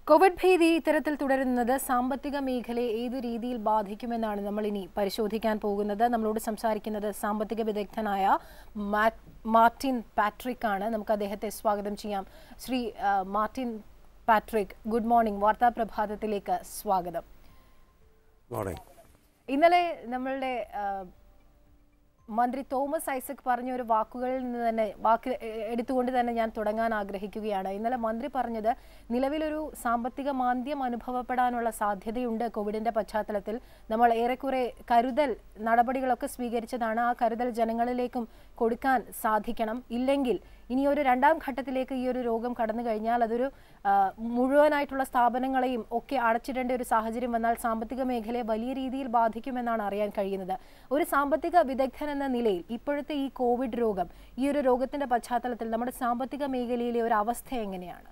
Covid ഭീതി ഇത്തരത്തിൽ തുടരുന്നത് സാമ്പത്തിക മേഖലയെ ഏത് രീതിയിൽ ബാധിക്കുമെന്നാണ് നമ്മൾ ഇനി പരിശോധിക്കാൻ പോകുന്നത് നമ്മളോട് സംസാരിക്കുന്നത് സാമ്പത്തിക വിദഗ്ധനായ മാ- മാർട്ടിൻ പാട്രിക് ആണ് നമുക്ക് അദ്ദേഹത്തെ സ്വാഗതം ചെയ്യാം ശ്രീ ആ, മാർട്ടിൻ പാട്രിക് ഗുഡ് മോർണിംഗ് വാർത്താ പ്രഭാതത്തിലേക്ക് സ്വാഗതം മോർണിംഗ് ഇന്നലെ നമ്മളുടെ ആ, മന്ത്രി തോമസ് ഐസക് പറഞ്ഞ ഒരു വാക്കുകളിൽ നിന്ന് തന്നെ വാക്ക് എ- എടുത്തുകൊണ്ട് തന്നെ ഞാൻ തുടങ്ങാൻ ആഗ്രഹിക്കുകയാണ് ഇന്നലെ മന്ത്രി പറഞ്ഞത് നിലവിലൊരു സാമ്പത്തിക മാന്ദ്യം അനുഭവപ്പെടാനുള്ള സാധ്യതയുണ്ട് കോവിഡിന്റെ പശ്ചാത്തലത്തിൽ നമ്മൾ ഏറെക്കുറെ കരുതൽ നടപടികളൊക്കെ സ്വീകരിച്ചതാണ് ആ കരുതൽ ജനങ്ങളിലേക്കും കൊടുക്കാൻ സാധിക്കണം ഇല്ലെങ്കിൽ ഇനി ഒരു രണ്ടാം ഘട്ടത്തിലേക്ക് ഈ ഒരു രോഗം കടന്നു കഴിഞ്ഞാൽ അതൊരു ആ, മുഴുവനായിട്ടുള്ള സ്ഥാപനങ്ങളെയും ഒക്കെ അടച്ചിടേണ്ട ഒരു സാഹചര്യം വന്നാൽ സാമ്പത്തിക മേഖലയെ വലിയ രീതിയിൽ ബാധിക്കുമെന്നാണ് അറിയാൻ കഴിയുന്നത് ഒരു സാമ്പത്തിക വിദഗ്ധൻ എന്ന നിലയിൽ ഇപ്പോഴത്തെ ഈ കോവിഡ് രോഗം ഈ ഒരു രോഗത്തിന്റെ പശ്ചാത്തലത്തിൽ നമ്മുടെ സാമ്പത്തിക മേഖലയിലെ ഒരു അവസ്ഥ എങ്ങനെയാണ്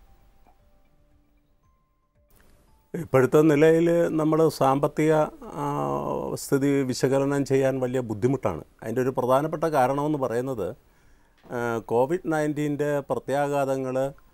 ഇപ്പോഴത്തെ നിലയിൽ നമ്മൾ സാമ്പത്തിക ആ, സ്ഥിതി വിശകലനം ചെയ്യാൻ വലിയ ബുദ്ധിമുട്ടാണ് അതിൻ്റെ ഒരു പ്രധാനപ്പെട്ട കാരണമെന്ന് പറയുന്നത് ആ, കോവിഡ് നയൻറ്റീൻ്റെ പ്രത്യാഘാതങ്ങൾ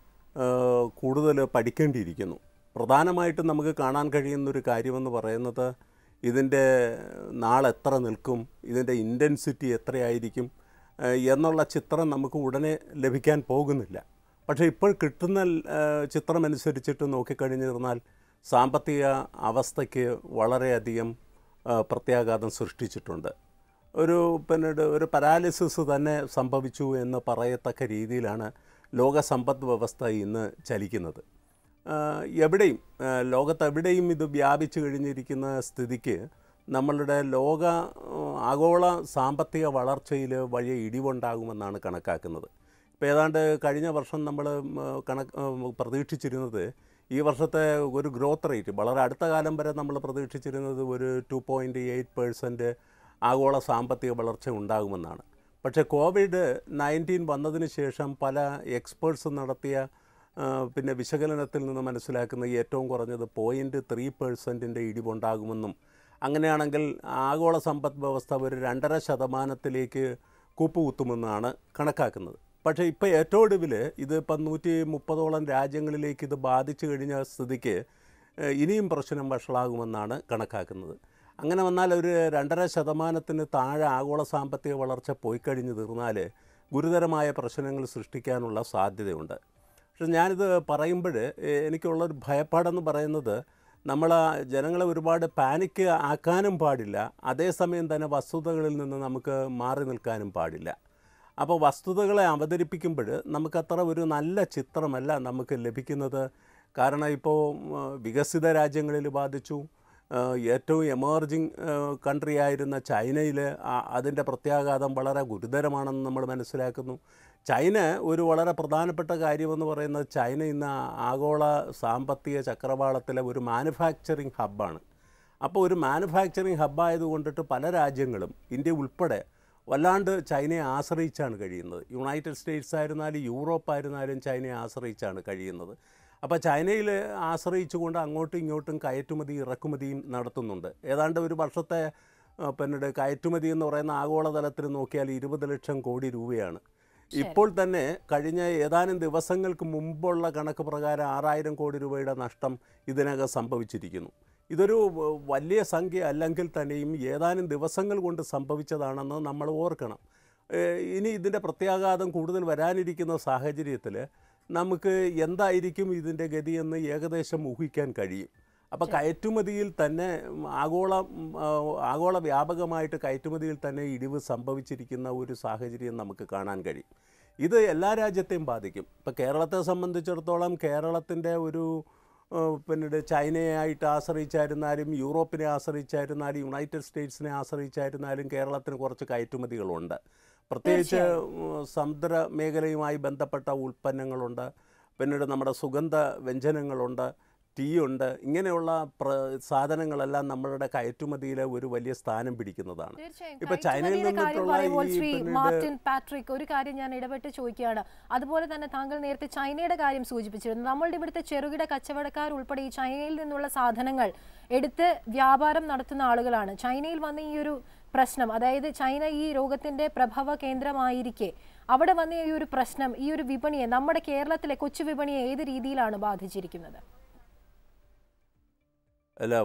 കൂടുതൽ പഠിക്കേണ്ടിയിരിക്കുന്നു പ്രധാനമായിട്ടും നമുക്ക് കാണാൻ കഴിയുന്നൊരു കാര്യമെന്ന് പറയുന്നത് ഇതിൻ്റെ നാളെത്ര നിൽക്കും ഇതിൻ്റെ ഇൻറ്റൻസിറ്റി എത്രയായിരിക്കും ആ, എന്നുള്ള ചിത്രം നമുക്ക് ഉടനെ ലഭിക്കാൻ പോകുന്നില്ല പക്ഷേ ഇപ്പോൾ കിട്ടുന്ന ആ, ചിത്രമനുസരിച്ചിട്ട് നോക്കിക്കഴിഞ്ഞിരുന്നാൽ സാമ്പത്തിക അവസ്ഥയ്ക്ക് വളരെയധികം ആ, പ്രത്യാഘാതം സൃഷ്ടിച്ചിട്ടുണ്ട് ഒരു പിന്നീട് ഒരു പരാലിസിസ് തന്നെ സംഭവിച്ചു എന്ന് പറയത്തക്ക രീതിയിലാണ് ലോക സമ്പദ് വ്യവസ്ഥ ഇന്ന് ചലിക്കുന്നത് ആ, എവിടെയും ആ, ലോകത്തെവിടെയും ഇത് വ്യാപിച്ചു കഴിഞ്ഞിരിക്കുന്ന സ്ഥിതിക്ക് നമ്മളുടെ ലോക ആ, ആഗോള സാമ്പത്തിക വളർച്ചയിൽ വലിയ ഇടിവുണ്ടാകുമെന്നാണ് കണക്കാക്കുന്നത് ഇപ്പോൾ ഏതാണ്ട് കഴിഞ്ഞ വർഷം നമ്മൾ കണക്ക് ഉം, പ്രതീക്ഷിച്ചിരുന്നത് ഈ വർഷത്തെ ഒരു ഗ്രോത്ത് റേറ്റ് വളരെ അടുത്ത കാലം വരെ നമ്മൾ പ്രതീക്ഷിച്ചിരുന്നത് ഒരു ടു പോയിൻറ്റ് എയ്റ്റ് പേഴ്സൻറ്റ് ആഗോള സാമ്പത്തിക വളർച്ച ഉണ്ടാകുമെന്നാണ് പക്ഷേ കോവിഡ് നയൻറ്റീൻ വന്നതിന് ശേഷം പല എക്സ്പേർട്സ് നടത്തിയ ആ, പിന്നെ വിശകലനത്തിൽ നിന്ന് മനസ്സിലാക്കുന്ന ഏറ്റവും കുറഞ്ഞത് പോയിൻറ്റ് ത്രീ പേഴ്സൻറ്റിൻ്റെ ഇടിവുണ്ടാകുമെന്നും അങ്ങനെയാണെങ്കിൽ ആഗോള സമ്പദ് വ്യവസ്ഥ ഒരു രണ്ടര ശതമാനത്തിലേക്ക് കൂപ്പുകുത്തുമെന്നാണ് കണക്കാക്കുന്നത് പക്ഷേ ഇപ്പോൾ ഏറ്റവും ഒടുവിൽ ഇത് ഇപ്പം നൂറ്റി മുപ്പതോളം രാജ്യങ്ങളിലേക്ക് ഇത് ബാധിച്ചു കഴിഞ്ഞ സ്ഥിതിക്ക് ഏഹ്, ഇനിയും പ്രശ്നം വഷളാകുമെന്നാണ് കണക്കാക്കുന്നത് അങ്ങനെ വന്നാൽ ഒരു രണ്ടര ശതമാനത്തിന് താഴെ ആഗോള സാമ്പത്തിക വളർച്ച പോയി കഴിഞ്ഞ് തീർന്നാൽ ഗുരുതരമായ പ്രശ്നങ്ങൾ സൃഷ്ടിക്കാനുള്ള സാധ്യതയുണ്ട് പക്ഷെ ഞാനിത് പറയുമ്പോൾ എനിക്കുള്ളൊരു ഭയപ്പാടെന്ന് പറയുന്നത് നമ്മൾ ജനങ്ങളെ ഒരുപാട് പാനിക്ക് ആക്കാനും പാടില്ല അതേസമയം തന്നെ വസ്തുതകളിൽ നിന്ന് നമുക്ക് മാറി നിൽക്കാനും പാടില്ല അപ്പോൾ വസ്തുതകളെ അവതരിപ്പിക്കുമ്പോൾ നമുക്കത്ര ഒരു നല്ല ചിത്രമല്ല നമുക്ക് ലഭിക്കുന്നത് കാരണം ഇപ്പോൾ ഉം, വികസിത രാജ്യങ്ങളിൽ ബാധിച്ചു ആ, ഏറ്റവും എമേർജിങ് കൺട്രി ആയിരുന്ന ചൈനയിൽ അതിൻ്റെ പ്രത്യാഘാതം വളരെ ഗുരുതരമാണെന്ന് നമ്മൾ മനസ്സിലാക്കുന്നു ചൈന ഒരു വളരെ പ്രധാനപ്പെട്ട കാര്യമെന്ന് പറയുന്നത് ചൈന ഇന്ന് ആഗോള സാമ്പത്തിക ചക്രവാളത്തിലെ ഒരു മാനുഫാക്ചറിങ് ഹബ്ബാണ് അപ്പോൾ ഒരു മാനുഫാക്ചറിങ് ഹബ്ബായതുകൊണ്ടിട്ട് പല രാജ്യങ്ങളും ഇന്ത്യ ഉൾപ്പെടെ വല്ലാണ്ട് ചൈനയെ ആശ്രയിച്ചാണ് കഴിയുന്നത് യുണൈറ്റഡ് സ്റ്റേറ്റ്സ് ആയിരുന്നാലും യൂറോപ്പ് ആയിരുന്നാലും ചൈനയെ ആശ്രയിച്ചാണ് കഴിയുന്നത് അപ്പോൾ ചൈനയിൽ ആശ്രയിച്ചുകൊണ്ട് അങ്ങോട്ടും ഇങ്ങോട്ടും കയറ്റുമതി ഇറക്കുമതിയും നടത്തുന്നുണ്ട് ഏതാണ്ട് ഒരു വർഷത്തെ ആ, പിന്നീട് കയറ്റുമതി എന്ന് പറയുന്ന ആഗോളതലത്തിൽ നോക്കിയാൽ ഇരുപത് ലക്ഷം കോടി രൂപയാണ് ഇപ്പോൾ തന്നെ കഴിഞ്ഞ ഏതാനും ദിവസങ്ങൾക്ക് മുമ്പുള്ള കണക്ക് പ്രകാരം ആറായിരം കോടി രൂപയുടെ നഷ്ടം ഇതിനകം സംഭവിച്ചിരിക്കുന്നു ഇതൊരു വ- വലിയ സംഖ്യ അല്ലെങ്കിൽ തന്നെയും ഏതാനും ദിവസങ്ങൾ കൊണ്ട് സംഭവിച്ചതാണെന്ന് നമ്മൾ ഓർക്കണം ഏഹ് ഇനി ഇതിൻ്റെ പ്രത്യാഘാതം കൂടുതൽ വരാനിരിക്കുന്ന സാഹചര്യത്തിൽ നമുക്ക് എന്തായിരിക്കും ഇതിൻ്റെ ഗതിയെന്ന് ഏകദേശം ഊഹിക്കാൻ കഴിയും അപ്പോൾ കയറ്റുമതിയിൽ തന്നെ ഉം, ആഗോള ഉം, ആ, ആഗോള വ്യാപകമായിട്ട് കയറ്റുമതിയിൽ തന്നെ ഇടിവ് സംഭവിച്ചിരിക്കുന്ന ഒരു സാഹചര്യം നമുക്ക് കാണാൻ കഴിയും ഇത് എല്ലാ രാജ്യത്തെയും ബാധിക്കും ഇപ്പോൾ കേരളത്തെ സംബന്ധിച്ചിടത്തോളം കേരളത്തിൻ്റെ ഒരു ഏഹ്, പിന്നീട് ചൈനയായിട്ട് ആശ്രയിച്ചായിരുന്നാലും യൂറോപ്പിനെ ആശ്രയിച്ചായിരുന്നാലും യുണൈറ്റഡ് സ്റ്റേറ്റ്സിനെ ആശ്രയിച്ചായിരുന്നാലും കേരളത്തിന് കുറച്ച് കയറ്റുമതികളുണ്ട് പ്രത്യേകിച്ച് ഉം, സമുദ്ര മേഖലയുമായി ബന്ധപ്പെട്ട ഉൽപ്പന്നങ്ങളുണ്ട് പിന്നീട് നമ്മുടെ സുഗന്ധ വ്യഞ്ജനങ്ങളുണ്ട് ടീ ഉണ്ട് ഇങ്ങനെയുള്ള പ്ര സാധനങ്ങളെല്ലാം നമ്മളുടെ കയറ്റുമതിയിലെ ഒരു വലിയ സ്ഥാനം പിടിക്കുന്നതാണ് തീർച്ചയായും ഇപ്പൊ ചൈനയിൽ കയറ്റുമതിയുടെ കാര്യം നിന്നിട്ടുള്ള പറയുമ്പോൾ ഈ ശ്രീ പിന്നീട് മാർട്ടിൻ പാട്രിക് ഒരു കാര്യം ഞാൻ ഇടപെട്ട് ചോദിക്കുകയാണ് അതുപോലെ തന്നെ താങ്കൾ നേരത്തെ ചൈനയുടെ കാര്യം സൂചിപ്പിച്ചിരുന്നു നമ്മളുടെ ഇവിടുത്തെ ചെറുകിട കച്ചവടക്കാർ ഉൾപ്പെടെ ഈ ചൈനയിൽ നിന്നുള്ള സാധനങ്ങൾ എടുത്ത് വ്യാപാരം നടത്തുന്ന ആളുകളാണ് ചൈനയിൽ വന്ന ഈ ഒരു പ്രശ്നം അതായത് ചൈന ഈ രോഗത്തിന്റെ പ്രഭവ കേന്ദ്രമായിരിക്കെ അവിടെ വന്ന ഈ ഒരു പ്രശ്നം ഈ ഒരു വിപണിയെ നമ്മുടെ കേരളത്തിലെ കൊച്ചു വിപണിയെ ഏത് രീതിയിലാണ് ബാധിച്ചിരിക്കുന്നത് അല്ല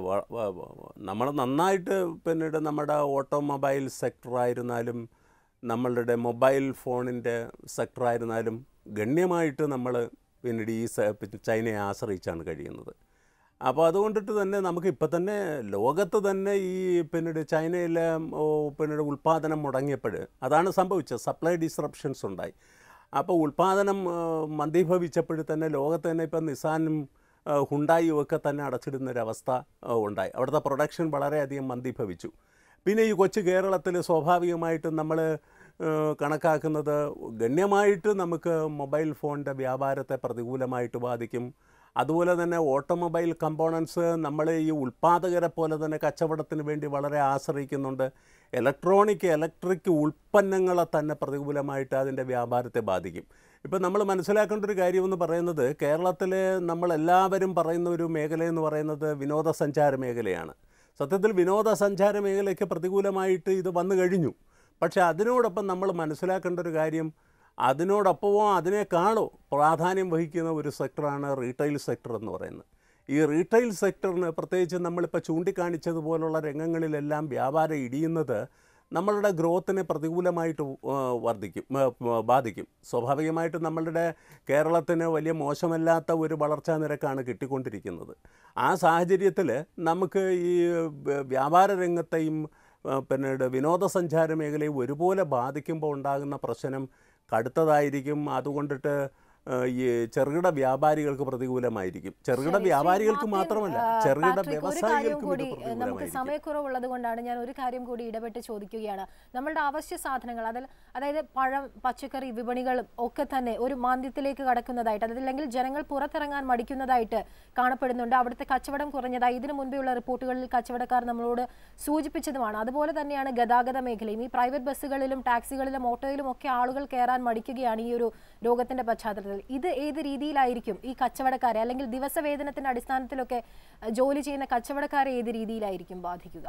നമ്മൾ നന്നായിട്ട് പിന്നീട് നമ്മുടെ ഓട്ടോമൊബൈൽ സെക്ടറായിരുന്നാലും നമ്മളുടെ മൊബൈൽ ഫോണിൻ്റെ സെക്ടറായിരുന്നാലും ഗണ്യമായിട്ട് നമ്മൾ പിന്നീട് ഈ സ- പിന്നെ ചൈനയെ ആശ്രയിച്ചാണ് കഴിയുന്നത് അപ്പോൾ അതുകൊണ്ടിട്ട് തന്നെ നമുക്ക് ഇപ്പം തന്നെ ലോകത്ത് തന്നെ ഈ പിന്നീട് ചൈനയിലെ ഓ, പിന്നീട് ഉൽപ്പാദനം മുടങ്ങിയപ്പോൾ അതാണ് സംഭവിച്ചത് സപ്ലൈ ഡിസ്റപ്ഷൻസ് ഉണ്ടായി അപ്പോൾ ഉൽപ്പാദനം ആ, മന്ദീഭവിച്ചപ്പോൾ തന്നെ ലോകത്ത് തന്നെ ഇപ്പം നിസാനും ആ, ഹുണ്ടായും ഒക്കെ തന്നെ അടച്ചിടുന്നൊരവസ്ഥ ആ, ഉണ്ടായി അവിടുത്തെ പ്രൊഡക്ഷൻ വളരെയധികം മന്ദീഭവിച്ചു പിന്നെ ഈ കൊച്ചു കേരളത്തിൽ സ്വാഭാവികമായിട്ടും നമ്മൾ കണക്കാക്കുന്നത് ഗണ്യമായിട്ട് നമുക്ക് മൊബൈൽ ഫോണിൻ്റെ വ്യാപാരത്തെ പ്രതികൂലമായിട്ട് ബാധിക്കും അതുപോലെ തന്നെ ഓട്ടോമൊബൈൽ കമ്പോണൻസ് നമ്മൾ ഈ ഉൽപ്പാദകരെ പോലെ തന്നെ കച്ചവടത്തിന് വേണ്ടി വളരെ ആശ്രയിക്കുന്നുണ്ട് ഇലക്ട്രോണിക് ഇലക്ട്രിക് ഉൽപ്പന്നങ്ങളെ തന്നെ പ്രതികൂലമായിട്ട് അതിൻ്റെ വ്യാപാരത്തെ ബാധിക്കും ഇപ്പം നമ്മൾ മനസ്സിലാക്കേണ്ട ഒരു കാര്യമെന്ന് പറയുന്നത് കേരളത്തിൽ നമ്മളെല്ലാവരും പറയുന്ന ഒരു മേഖലയെന്ന് പറയുന്നത് വിനോദസഞ്ചാര മേഖലയാണ് സത്യത്തിൽ വിനോദസഞ്ചാര മേഖലയ്ക്ക് പ്രതികൂലമായിട്ട് ഇത് വന്നു കഴിഞ്ഞു പക്ഷേ അതിനോടൊപ്പം നമ്മൾ മനസ്സിലാക്കേണ്ട ഒരു കാര്യം അതിനോടൊപ്പമോ അതിനേക്കാളോ പ്രാധാന്യം വഹിക്കുന്ന ഒരു സെക്ടറാണ് റീറ്റെയിൽ സെക്ടർ എന്ന് പറയുന്നത് ഈ റീറ്റെയിൽ സെക്ടറിന് പ്രത്യേകിച്ച് നമ്മളിപ്പോൾ ചൂണ്ടിക്കാണിച്ചതുപോലുള്ള രംഗങ്ങളിലെല്ലാം വ്യാപാരം ഇടിയുന്നത് നമ്മളുടെ ഗ്രോത്തിനെ പ്രതികൂലമായിട്ട് ആ, വർദ്ധിക്കും ആ, ആ, ബാധിക്കും സ്വാഭാവികമായിട്ടും നമ്മളുടെ കേരളത്തിന് വലിയ മോശമല്ലാത്ത ഒരു വളർച്ചാ നിരക്കാണ് കിട്ടിക്കൊണ്ടിരിക്കുന്നത് ആ സാഹചര്യത്തിൽ നമുക്ക് ഈ വ്യ- വ്യാപാര രംഗത്തെയും ആ, പിന്നീട് വിനോദസഞ്ചാര മേഖലയെ ഒരുപോലെ ബാധിക്കുമ്പോൾ ഉണ്ടാകുന്ന പ്രശ്നം കടുത്തതായിരിക്കും അതുകൊണ്ടിട്ട് ആ, ഈ ചെറുകിട വ്യാപാരികൾക്ക് പ്രതികൂലമായിരിക്കും ചെറുകിട ശരി, ശ്രീ വ്യാപാരികൾക്ക് മാർട്ടിൻ, മാത്രമല്ല ആ, ചെറുകിട പാട്രിക്, ഒരു കാര്യം വ്യവസായികൾക്കും കൂടി ഇത് നമുക്ക് പ്രതികൂലമായിരിക്കും സമയക്കുറവുള്ളത് കൊണ്ടാണ് ഞാൻ ഒരു കാര്യം കൂടി ഇടപെട്ട് ചോദിക്കുകയാണ് നമ്മളുടെ അവശ്യ സാധനങ്ങൾ അതിൽ അതായത് പഴം പച്ചക്കറി വിപണികൾ ഒക്കെ തന്നെ ഒരു മാന്ദ്യത്തിലേക്ക് കടക്കുന്നതായിട്ട് അതല്ലെങ്കിൽ ജനങ്ങൾ പുറത്തിറങ്ങാൻ മടിക്കുന്നതായിട്ട് കാണപ്പെടുന്നുണ്ട് അവിടുത്തെ കച്ചവടം കുറഞ്ഞതായി ഇതിനു മുൻപെയുള്ള റിപ്പോർട്ടുകളിൽ കച്ചവടക്കാർ നമ്മളോട് സൂചിപ്പിച്ചതുമാണ് അതുപോലെ തന്നെയാണ് ഗതാഗത മേഖലയും ഈ പ്രൈവറ്റ് ബസ്സുകളിലും ടാക്സികളിലും ഓട്ടോയിലും ഒക്കെ ആളുകൾ കയറാൻ മടിക്കുകയാണ് ഈ ഒരു രോഗത്തിന്റെ പശ്ചാത്തലത്തിൽ ഇത് ഏത് രീതിയിലായിരിക്കും ഈ കച്ചവടക്കാരെ അല്ലെങ്കിൽ ദിവസവേതനത്തിന്റെ അടിസ്ഥാനത്തിലൊക്കെ അഹ്, ജോലി ചെയ്യുന്ന കച്ചവടക്കാരെ ഏത് രീതിയിലായിരിക്കും ബാധിക്കുക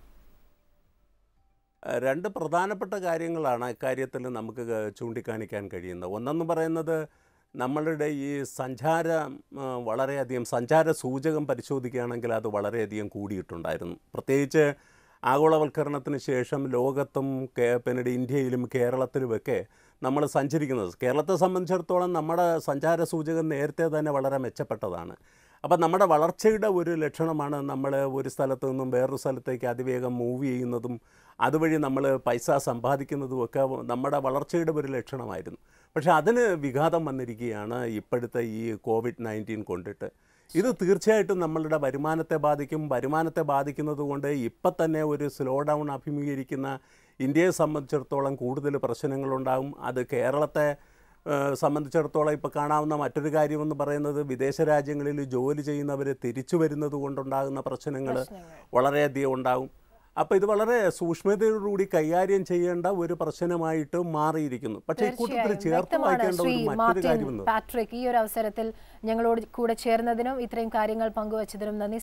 ഏഹ് രണ്ട് പ്രധാനപ്പെട്ട കാര്യങ്ങളാണ് ഇക്കാര്യത്തിൽ നമുക്ക് ക- ചൂണ്ടിക്കാണിക്കാൻ കഴിയുന്നത് ഒന്നെന്ന് പറയുന്നത് നമ്മളുടെ ഈ സഞ്ചാരം ആ, വളരെയധികം സഞ്ചാര സൂചകം പരിശോധിക്കുകയാണെങ്കിൽ അത് വളരെയധികം കൂടിയിട്ടുണ്ടായിരുന്നു പ്രത്യേകിച്ച് ആഗോളവൽക്കരണത്തിന് ശേഷം ലോകത്തും കേ പിന്നീട് ഇന്ത്യയിലും കേരളത്തിലുമൊക്കെ നമ്മൾ സഞ്ചരിക്കുന്നത് കേരളത്തെ സംബന്ധിച്ചിടത്തോളം നമ്മുടെ സഞ്ചാര സൂചകം നേരത്തെ തന്നെ വളരെ മെച്ചപ്പെട്ടതാണ് അപ്പം നമ്മുടെ വളർച്ചയുടെ ഒരു ലക്ഷണമാണ് നമ്മൾ ഒരു സ്ഥലത്ത് നിന്നും വേറൊരു സ്ഥലത്തേക്ക് അതിവേഗം മൂവ് ചെയ്യുന്നതും അതുവഴി നമ്മൾ പൈസ സമ്പാദിക്കുന്നതും ഒക്കെ നമ്മുടെ വളർച്ചയുടെ ഒരു ലക്ഷണമായിരുന്നു പക്ഷേ അതിന് വിഘാതം വന്നിരിക്കുകയാണ് ഇപ്പോഴത്തെ ഈ കോവിഡ് നയൻറ്റീൻ കൊണ്ടിട്ട് ഇത് തീർച്ചയായിട്ടും നമ്മളുടെ വരുമാനത്തെ ബാധിക്കും വരുമാനത്തെ ബാധിക്കുന്നത് കൊണ്ട് ഇപ്പം തന്നെ ഒരു സ്ലോ ഡൗൺ അഭിമുഖീകരിക്കുന്ന ഇന്ത്യയെ സംബന്ധിച്ചിടത്തോളം കൂടുതൽ പ്രശ്നങ്ങളുണ്ടാകും അത് കേരളത്തെ ഏഹ് സംബന്ധിച്ചിടത്തോളം ഇപ്പോൾ കാണാവുന്ന മറ്റൊരു കാര്യമെന്ന് പറയുന്നത് വിദേശ രാജ്യങ്ങളിൽ ജോലി ചെയ്യുന്നവർ തിരിച്ചു വരുന്നത് കൊണ്ടുണ്ടാകുന്ന പ്രശ്നങ്ങൾ വളരെയധികം ഉണ്ടാകും അപ്പോൾ ഇത് വളരെ സൂക്ഷ്മതയോടുകൂടി കൈകാര്യം ചെയ്യേണ്ട ഒരു പ്രശ്നമായിട്ട് മാറിയിരിക്കുന്നു പക്ഷേ ഈ കൂട്ടത്തിൽ തീർച്ചയായും ചേർത്ത് വ്യക്തമാണ് വായിക്കേണ്ട ശ്രീ ഒരു മറ്റൊരു മാർട്ടിൻ കാര്യമെന്ന് പാട്രിക് ഈ ഒരു അവസരത്തിൽ ഞങ്ങളോട് കൂടെ ചേർന്നതിനും ഇത്രയും കാര്യങ്ങൾ പങ്കുവച്ചതിനും നന്ദി